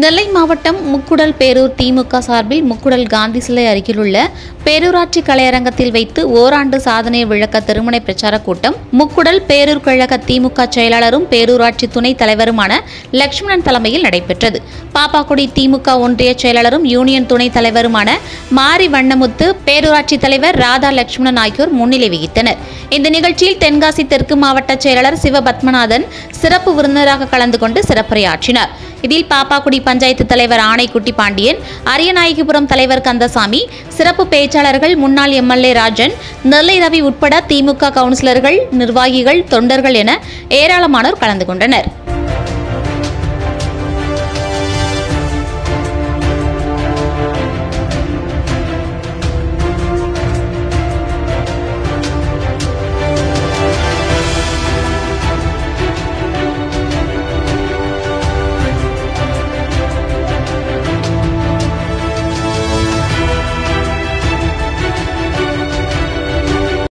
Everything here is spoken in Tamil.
நெல்லை மாவட்டம் முக்குடல் பேரூர் திமுக சார்பில் முக்குடல் காந்தி சிலை அருகிலுள்ள பேரூராட்சி கலையரங்கத்தில் வைத்து ஓராண்டு சாதனை விளக்க திருமண பிரச்சார கூட்டம் முக்குடல் பேரூர் கழக திமுக செயலாளரும் பேரூராட்சி துணைத் தலைவருமான லட்சுமணன் தலைமையில் நடைபெற்றது பாப்பாக்குடி திமுக ஒன்றிய செயலாளரும் யூனியன் துணைத் தலைவருமான மாரி வண்ணமுத்து பேரூராட்சி தலைவர் ராதா லட்சுமணன் ஆகியோர் முன்னிலை வகித்தனர் இந்த நிகழ்ச்சியில் தென்காசி தெற்கு மாவட்ட செயலாளர் சிவபத்மநாதன் சிறப்பு விருந்தினராக கலந்து கொண்டு சிறப்புரையாற்றினார் இதில் பாப்பாக்குடி பஞ்சாயத்து தலைவர் ஆணைக்குட்டி பாண்டியன் அரியநாயகிபுரம் தலைவர் கந்தசாமி சிறப்பு பேச்சாளர்கள் முன்னாள் எம்எல்ஏ ராஜன் நெல்லை ரவி உட்பட திமுக கவுன்சிலர்கள் நிர்வாகிகள் தொண்டர்கள் என ஏராளமானோர் கலந்து கொண்டனர்